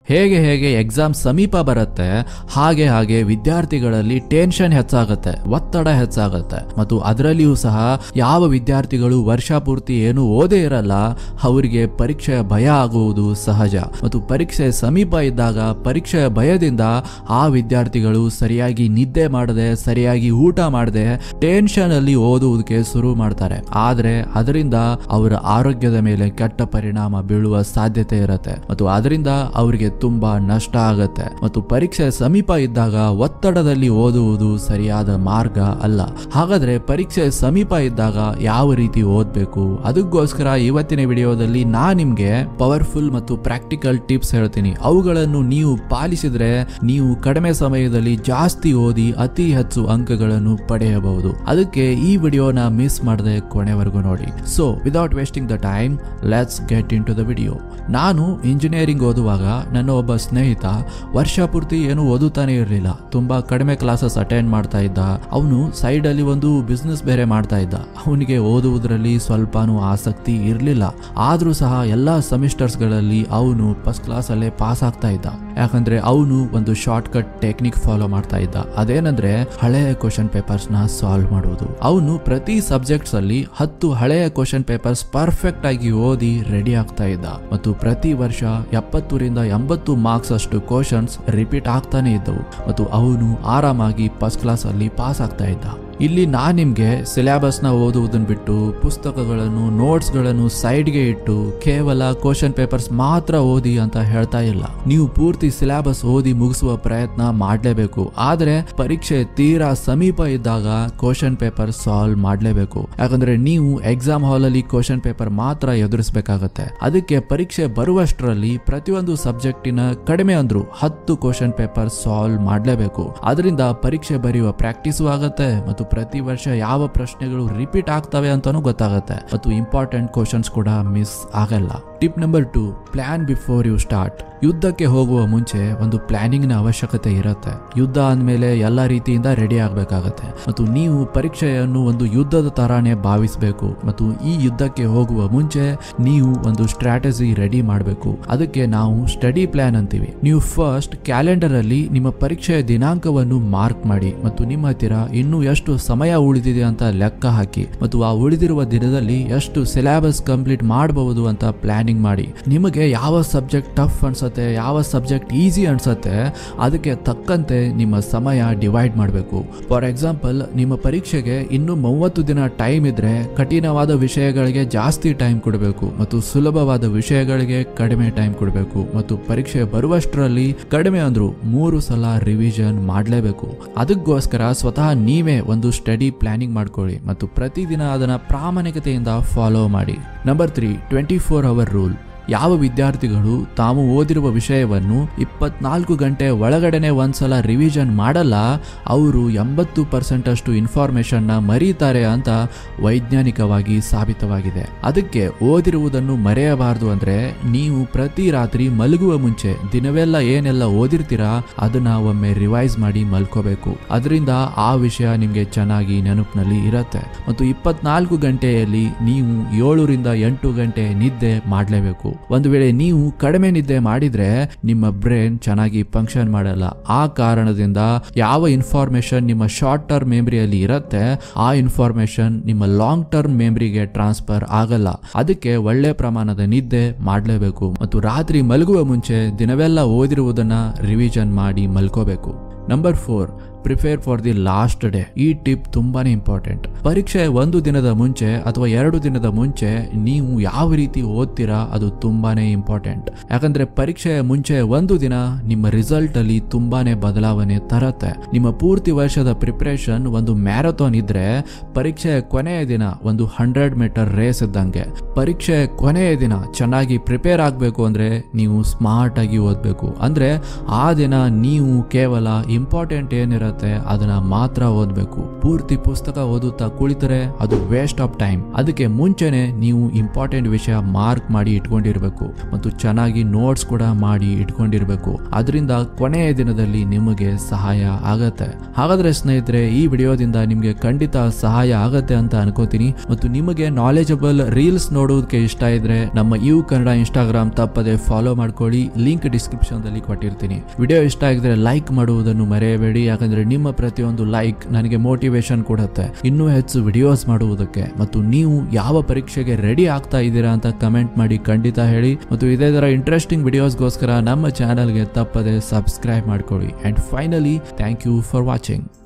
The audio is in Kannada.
ಹೇಗೆ ಹೇಗೆ ಎಕ್ಸಾಮ್ ಸಮೀಪ ಬರುತ್ತೆ ಹಾಗೆ ಹಾಗೆ ವಿದ್ಯಾರ್ಥಿಗಳಲ್ಲಿ ಟೆನ್ಷನ್ ಹೆಚ್ಚಾಗುತ್ತೆ ಒತ್ತಡ ಹೆಚ್ಚಾಗುತ್ತೆ ಮತ್ತು ಅದರಲ್ಲಿಯೂ ಸಹ ಯಾವ ವಿದ್ಯಾರ್ಥಿಗಳು ವರ್ಷ ಪೂರ್ತಿ ಏನು ಓದೇ ಇರಲ್ಲ ಅವರಿಗೆ ಪರೀಕ್ಷೆಯ ಭಯ ಆಗುವುದು ಸಹಜ ಮತ್ತು ಪರೀಕ್ಷೆ ಸಮೀಪ ಇದ್ದಾಗ ಪರೀಕ್ಷೆಯ ಭಯದಿಂದ ಆ ವಿದ್ಯಾರ್ಥಿಗಳು ಸರಿಯಾಗಿ ನಿದ್ದೆ ಮಾಡದೆ ಸರಿಯಾಗಿ ಊಟ ಮಾಡದೆ ಟೆನ್ಷನ್ ಅಲ್ಲಿ ಓದುವುದಕ್ಕೆ ಶುರು ಮಾಡ್ತಾರೆ ಆದ್ರೆ ಅದರಿಂದ ಅವರ ಆರೋಗ್ಯದ ಮೇಲೆ ಕೆಟ್ಟ ಪರಿಣಾಮ ಬೀಳುವ ಸಾಧ್ಯತೆ ಇರುತ್ತೆ ಮತ್ತು ಅದರಿಂದ ಅವರಿಗೆ ತುಂಬಾ ನಷ್ಟ ಆಗತ್ತೆ ಮತ್ತು ಪರೀಕ್ಷೆ ಸಮೀಪ ಇದ್ದಾಗ ಒತ್ತಡದಲ್ಲಿ ಓದುವುದು ಸರಿಯಾದ ಮಾರ್ಗ ಅಲ್ಲ ಹಾಗಾದ್ರೆ ಪರೀಕ್ಷೆ ಸಮೀಪ ಇದ್ದಾಗ ಯಾವ ರೀತಿ ಓದ್ಬೇಕು ಅದಕ್ಕೋಸ್ಕರ ಇವತ್ತಿನ ವಿಡಿಯೋದಲ್ಲಿ ನಾ ನಿಮ್ಗೆ ಪವರ್ಫುಲ್ ಮತ್ತು ಪ್ರಾಕ್ಟಿಕಲ್ ಟಿಪ್ಸ್ ಹೇಳ್ತೀನಿ ಅವುಗಳನ್ನು ನೀವು ಪಾಲಿಸಿದ್ರೆ ನೀವು ಕಡಿಮೆ ಸಮಯದಲ್ಲಿ ಜಾಸ್ತಿ ಓದಿ ಅತಿ ಹೆಚ್ಚು ಅಂಕಗಳನ್ನು ಪಡೆಯಬಹುದು ಅದಕ್ಕೆ ಈ ವಿಡಿಯೋನ ಮಿಸ್ ಮಾಡದೆ ಕೊನೆವರೆಗೂ ನೋಡಿ so without wasting the time let's get into the video ನಾನು ಇಂಜಿನಿಯರಿಂಗ್ ಓದುವಾಗ ನನ್ನ ಒಬ್ಬ ಸ್ನೇಹಿತ ವರ್ಷ ಪೂರ್ತಿ ಏನು ಓದುತ್ತಾನೆ ಇರಲಿಲ್ಲ ತುಂಬಾ ಕಡಿಮೆ ಕ್ಲಾಸಸ್ ಅಟೆಂಡ್ ಮಾಡ್ತಾ ಇದ್ದ ಅವನು ಸೈಡ್ ಅಲ್ಲಿ ಒಂದು ಬಿಸ್ನೆಸ್ ಬೇರೆ ಮಾಡ್ತಾ ಇದ್ದ ಅವನಿಗೆ ಓದುವುದರಲ್ಲಿ ಸ್ವಲ್ಪನೂ ಆಸಕ್ತಿ ಇರಲಿಲ್ಲ ಆದ್ರೂ ಸಹ ಎಲ್ಲಾ ಸೆಮಿಸ್ಟರ್ಸ್ ಗಳಲ್ಲಿ ಅವನು ಫಸ್ಟ್ ಕ್ಲಾಸ್ ಅಲ್ಲೇ ಪಾಸ್ ಆಗ್ತಾ ಇದ್ದ ಯಾಕಂದ್ರೆ ಅವನು ಒಂದು ಶಾರ್ಟ್ ಕಟ್ ಟೆಕ್ನಿಕ್ ಫಾಲೋ ಮಾಡ್ತಾ ಇದ್ದ ಅದೇನಂದ್ರೆ ಹಳೆಯ ಕ್ವಶನ್ ಪೇಪರ್ಸ್ ನ ಸಾಲ್ವ್ ಮಾಡುವುದು ಅವನು ಪ್ರತಿ ಸಬ್ಜೆಕ್ಟ್ಸ್ ಅಲ್ಲಿ ಹತ್ತು ಹಳೆಯ ಕ್ವಶನ್ ಪೇಪರ್ಸ್ ಪರ್ಫೆಕ್ಟ್ ಆಗಿ ಓದಿ ರೆಡಿ ಆಗ್ತಾ ಇದ್ದ ಮತ್ತು ಪ್ರತಿ ವರ್ಷ ಎಪ್ಪತ್ತರಿಂದ ಎಂಬತ್ತು ಮಾರ್ಕ್ಸ್ ಅಷ್ಟು ಕ್ವಶನ್ಸ್ ರಿಪೀಟ್ ಆಗ್ತಾನೆ ಇದ್ದವು ಮತ್ತು ಅವನು ಆರಾಮಾಗಿ ಫಸ್ಟ್ ಕ್ಲಾಸ್ ಅಲ್ಲಿ ಪಾಸ್ ಆಗ್ತಾ ಇದ್ದ ಇಲ್ಲಿ ನಾ ನಿಮ್ಗೆ ಸಿಲೆಬಸ್ ನ ಓದುವುದನ್ನು ಬಿಟ್ಟು ಪುಸ್ತಕಗಳನ್ನು ನೋಟ್ಸ್ ಗಳನ್ನು ಸೈಡ್ಗೆ ಇಟ್ಟು ಕೇವಲ ಕ್ವಶನ್ ಪೇಪರ್ಸ್ ಮಾತ್ರ ಓದಿ ಅಂತ ಹೇಳ್ತಾ ಇಲ್ಲ ನೀವು ಪೂರ್ತಿ ಸಿಲೆಬಸ್ ಓದಿ ಮುಗಿಸುವ ಪ್ರಯತ್ನ ಮಾಡಲೇಬೇಕು ಆದ್ರೆ ಪರೀಕ್ಷೆ ತೀರಾ ಸಮೀಪ ಇದ್ದಾಗ ಕ್ವಶನ್ ಪೇಪರ್ ಸಾಲ್ವ್ ಮಾಡಲೇಬೇಕು ಯಾಕಂದ್ರೆ ನೀವು ಎಕ್ಸಾಮ್ ಹಾಲ್ ಅಲ್ಲಿ ಕ್ವಶನ್ ಪೇಪರ್ ಮಾತ್ರ ಎದುರಿಸಬೇಕಾಗತ್ತೆ ಅದಕ್ಕೆ ಪರೀಕ್ಷೆ ಬರುವಷ್ಟರಲ್ಲಿ ಪ್ರತಿಯೊಂದು ಸಬ್ಜೆಕ್ಟಿನ ಕಡಿಮೆ ಅಂದ್ರು ಹತ್ತು ಕ್ವಶನ್ ಪೇಪರ್ ಸಾಲ್ವ್ ಮಾಡಲೇಬೇಕು ಅದರಿಂದ ಪರೀಕ್ಷೆ ಬರೆಯುವ ಪ್ರಾಕ್ಟೀಸು ಆಗತ್ತೆ ಮತ್ತು ಪ್ರತಿ ವರ್ಷ ಯಾವ ಪ್ರಶ್ನೆಗಳು ರಿಪೀಟ್ ಆಗ್ತವೆ ಅಂತಾನೂ ಗೊತ್ತಾಗುತ್ತೆ ಮತ್ತು ಇಂಪಾರ್ಟೆಂಟ್ ಕ್ವಶನ್ಸ್ ಕೂಡ ಮಿಸ್ ಆಗಲ್ಲ tip number two plan before you start ಯುದ್ಧಕ್ಕೆ ಹೋಗುವ ಮುಂಚೆ ಒಂದು ಪ್ಲಾನಿಂಗ್ ನ ಅವಶ್ಯಕತೆ ಇರುತ್ತೆ ಯುದ್ಧ ಅಂದಮೇಲೆ ಎಲ್ಲ ರೀತಿಯಿಂದ ರೆಡಿ ಆಗಬೇಕಾಗತ್ತೆ ಮತ್ತು ನೀವು ಪರೀಕ್ಷೆಯನ್ನು ಒಂದು ಯುದ್ಧದ ತರಾನೇ ಭಾವಿಸಬೇಕು ಮತ್ತು ಈ ಯುದ್ಧಕ್ಕೆ ಹೋಗುವ ಮುಂಚೆ ನೀವು ಒಂದು ಸ್ಟ್ರಾಟಜಿ ರೆಡಿ ಮಾಡಬೇಕು ಅದಕ್ಕೆ ನಾವು ಸ್ಟಡಿ ಪ್ಲಾನ್ ಅಂತೀವಿ ನೀವು ಫಸ್ಟ್ ಕ್ಯಾಲೆಂಡರ್ ಅಲ್ಲಿ ನಿಮ್ಮ ಪರೀಕ್ಷೆಯ ದಿನಾಂಕವನ್ನು ಮಾರ್ಕ್ ಮಾಡಿ ಮತ್ತು ನಿಮ್ಮ ಹತ್ತಿರ ಇನ್ನೂ ಎಷ್ಟು ಸಮಯ ಉಳಿದಿದೆ ಅಂತ ಲೆಕ್ಕ ಹಾಕಿ ಮತ್ತು ಆ ಉಳಿದಿರುವ ದಿನದಲ್ಲಿ ಎಷ್ಟು ಸಿಲೆಬಸ್ ಕಂಪ್ಲೀಟ್ ಮಾಡಬಹುದು ಅಂತ ಪ್ಲಾನಿಂಗ್ ಮಾಡಿ ನಿಮಗೆ ಯಾವ ಸಬ್ಜೆಕ್ಟ್ ಟಫ್ ಅನ್ಸತ್ತೆ ಯಾವ ಸಬ್ಜೆಕ್ಟ್ ಈಸಿ ಅನ್ಸತ್ತೆ ಅದಕ್ಕೆ ತಕ್ಕಂತೆ ನಿಮ್ಮ ಸಮಯ ಡಿವೈಡ್ ಮಾಡಬೇಕು ಫಾರ್ ಎಕ್ಸಾಂಪಲ್ ನಿಮ್ಮ ಪರೀಕ್ಷೆಗೆ ಇನ್ನು ಮೂವತ್ತು ದಿನ ಟೈಮ್ ಇದ್ರೆ ಕಠಿಣವಾದ ವಿಷಯಗಳಿಗೆ ಜಾಸ್ತಿ ಟೈಮ್ ಕೊಡಬೇಕು ಮತ್ತು ಸುಲಭವಾದ ವಿಷಯಗಳಿಗೆ ಕಡಿಮೆ ಟೈಮ್ ಕೊಡಬೇಕು ಮತ್ತು ಪರೀಕ್ಷೆ ಬರುವಷ್ಟರಲ್ಲಿ ಕಡಿಮೆ ಅಂದ್ರು ಮೂರು ಸಲ ರಿವಿಷನ್ ಮಾಡಲೇಬೇಕು ಅದಕ್ಕೋಸ್ಕರ ಸ್ವತಃ ನೀವೇ ಒಂದು ಸ್ಟಡಿ ಪ್ಲಾನಿಂಗ್ ಮಾಡ್ಕೊಳ್ಳಿ ಮತ್ತು ಪ್ರತಿದಿನ ಅದನ್ನ ಪ್ರಾಮಾಣಿಕತೆಯಿಂದ ಫಾಲೋ ಮಾಡಿ number three twenty four hour rule ಯಾವ ವಿದ್ಯಾರ್ಥಿಗಳು ತಾವು ಓದಿರುವ ವಿಷಯವನ್ನು ಇಪ್ಪತ್ನಾಲ್ಕು ಗಂಟೆ ಒಳಗಡೆನೆ ಒಂದ್ಸಲ ರಿವಿಷನ್ ಮಾಡಲ್ಲ ಅವರು ಎಂಬತ್ತು ಪರ್ಸೆಂಟ್ ಅಷ್ಟು ಇನ್ಫಾರ್ಮೇಶನ್ನ ಮರೀತಾರೆ ಅಂತ ವೈಜ್ಞಾನಿಕವಾಗಿ ಸಾಬೀತವಾಗಿದೆ ಅದಕ್ಕೆ ಓದಿರುವುದನ್ನು ಮರೆಯಬಾರದು ಅಂದ್ರೆ ನೀವು ಪ್ರತಿ ರಾತ್ರಿ ಮಲಗುವ ಮುಂಚೆ ದಿನವೆಲ್ಲ ಏನೆಲ್ಲ ಓದಿರ್ತೀರಾ ಅದನ್ನ ಒಮ್ಮೆ ರಿವೈಸ್ ಮಾಡಿ ಮಲ್ಕೋಬೇಕು ಅದರಿಂದ ಆ ವಿಷಯ ನಿಮ್ಗೆ ಚೆನ್ನಾಗಿ ನೆನಪಿನಲ್ಲಿ ಇರತ್ತೆ ಮತ್ತು ಇಪ್ಪತ್ನಾಲ್ಕು ಗಂಟೆಯಲ್ಲಿ ನೀವು ಏಳರಿಂದ ಎಂಟು ಗಂಟೆ ನಿದ್ದೆ ಮಾಡಲೇಬೇಕು ಒಂದು ವೇಳೆ ನೀವು ಕಡಿಮೆ ನಿದ್ದೆ ಮಾಡಿದ್ರೆ ನಿಮ್ಮ ಬ್ರೈನ್ ಚೆನ್ನಾಗಿ ಫಂಕ್ಷನ್ ಮಾಡಲ್ಲ ಆ ಕಾರಣದಿಂದ ಯಾವ ಇನ್ಫಾರ್ಮೇಶನ್ ನಿಮ್ಮ ಶಾರ್ಟ್ ಟರ್ಮ್ ಮೆಮರಿಯಲ್ಲಿ ಇರುತ್ತೆ ಆ ಇನ್ಫಾರ್ಮೇಶನ್ ನಿಮ್ಮ ಲಾಂಗ್ ಟರ್ಮ್ ಮೆಮರಿಗೆ ಟ್ರಾನ್ಸ್ಫರ್ ಆಗಲ್ಲ ಅದಕ್ಕೆ ಒಳ್ಳೆ ಪ್ರಮಾಣದ ನಿದ್ದೆ ಮಾಡಲೇಬೇಕು ಮತ್ತು ರಾತ್ರಿ ಮಲಗುವ ಮುಂಚೆ ದಿನವೆಲ್ಲ ಓದಿರುವುದನ್ನ ರಿವಿಷನ್ ಮಾಡಿ ಮಲ್ಕೋಬೇಕು number four prepare for the last day ಈ ಟಿಪ್ ತುಂಬಾನೇ ಇಂಪಾರ್ಟೆಂಟ್ ಪರೀಕ್ಷೆ ಒಂದು ದಿನದ ಮುಂಚೆ ಅಥವಾ ಎರಡು ದಿನದ ಮುಂಚೆ ನೀವು ಯಾವ ರೀತಿ ಓದ್ತೀರಾ ಅದು ತುಂಬಾನೇ ಇಂಪಾರ್ಟೆಂಟ್ ಯಾಕಂದ್ರೆ ಪರೀಕ್ಷೆಯ ಮುಂಚೆ ಒಂದು ದಿನ ನಿಮ್ಮ ರಿಸಲ್ಟ್ ಅಲ್ಲಿ ತುಂಬಾನೇ ಬದಲಾವಣೆ ತರತ್ತೆ ನಿಮ್ಮ ಪೂರ್ತಿ ವರ್ಷದ ಪ್ರಿಪರೇಷನ್ ಒಂದು ಮ್ಯಾರಥಾನ್ ಇದ್ರೆ ಪರೀಕ್ಷೆಯ ಕೊನೆಯ ದಿನ ಒಂದು ಹಂಡ್ರೆಡ್ ಮೀಟರ್ ರೇಸ್ ಇದ್ದಂಗೆ ಪರೀಕ್ಷೆ ಕೊನೆಯ ದಿನ ಚೆನ್ನಾಗಿ ಪ್ರಿಪೇರ್ ಆಗಬೇಕು ಅಂದ್ರೆ ನೀವು ಸ್ಮಾರ್ಟ್ ಆಗಿ ಓದಬೇಕು ಅಂದ್ರೆ ಆ ದಿನ ನೀವು ಕೇವಲ ಇಂಪಾರ್ಟೆಂಟ್ ಏನಿರುತ್ತೆ ಇರುತ್ತೆ ಅದನ್ನ ಮಾತ್ರ ಓದ್ಬೇಕು ಪೂರ್ತಿ ಪುಸ್ತಕ ಓದುತ್ತಾ ಕುಳಿತರೆ ಅದು ವೇಸ್ಟ್ ಆಫ್ ಟೈಮ್ ಅದಕ್ಕೆ ಮುಂಚೆನೆ ನೀವು ಇಂಪಾರ್ಟೆಂಟ್ ವಿಷಯ ಮಾರ್ಕ್ ಮಾಡಿ ಇಟ್ಕೊಂಡಿರ್ಬೇಕು ಮತ್ತು ಚೆನ್ನಾಗಿ ನೋಟ್ಸ್ ಕೂಡ ಮಾಡಿ ಇಟ್ಕೊಂಡಿರ್ಬೇಕು ಅದರಿಂದ ಕೊನೆಯ ದಿನದಲ್ಲಿ ನಿಮಗೆ ಸಹಾಯ ಆಗತ್ತೆ ಹಾಗಾದ್ರೆ ಸ್ನೇಹಿತರೆ ಈ ವಿಡಿಯೋದಿಂದ ನಿಮಗೆ ಖಂಡಿತ ಸಹಾಯ ಆಗತ್ತೆ ಅಂತ ಅನ್ಕೋತೀನಿ ಮತ್ತು ನಿಮಗೆ ನಾಲೆಜಬಲ್ ರೀಲ್ಸ್ ನೋಡೋದಕ್ಕೆ ಇಷ್ಟ ಇದ್ರೆ ನಮ್ಮ ಯು ಕನ್ನಡ ಇನ್ಸ್ಟಾಗ್ರಾಮ್ ತಪ್ಪದೆ ಫಾಲೋ ಮಾಡ್ಕೊಳ್ಳಿ ಲಿಂಕ್ ಡಿಸ್ಕ್ರಿಪ್ಷನ್ ದಲ್ಲಿ ಕೊಟ್ಟಿರ್ತೀನಿ ವಿಡಿಯೋ ಇಷ್ಟ ಆಗಿದ್ರೆ ಲೈಕ್ ಮಾಡುವುದನ್ನು ಮರೆಯಬೇಡಿ ಯಾಕಂದ್ರೆ ನಿಮ್ಮ ಪ್ರತಿಯೊಂದು ಲೈಕ್ ನನಗೆ ಮೋಟಿವೇಶನ್ ಕೊಡುತ್ತೆ ಇನ್ನೂ ಹೆಚ್ಚು ವಿಡಿಯೋಸ್ ಮಾಡುವುದಕ್ಕೆ ಮತ್ತು ನೀವು ಯಾವ ಪರೀಕ್ಷೆಗೆ ರೆಡಿ ಆಗ್ತಾ ಇದ್ದೀರಾ ಅಂತ ಕಮೆಂಟ್ ಮಾಡಿ ಖಂಡಿತ ಹೇಳಿ ಮತ್ತು ಇದೇ ತರ ಇಂಟ್ರೆಸ್ಟಿಂಗ್ ವಿಡಿಯೋಸ್ಗೋಸ್ಕರ ನಮ್ಮ ಚಾನಲ್ಗೆ ತಪ್ಪದೆ ಸಬ್ಸ್ಕ್ರೈಬ್ ಮಾಡ್ಕೊಳ್ಳಿ and finally thank you for watching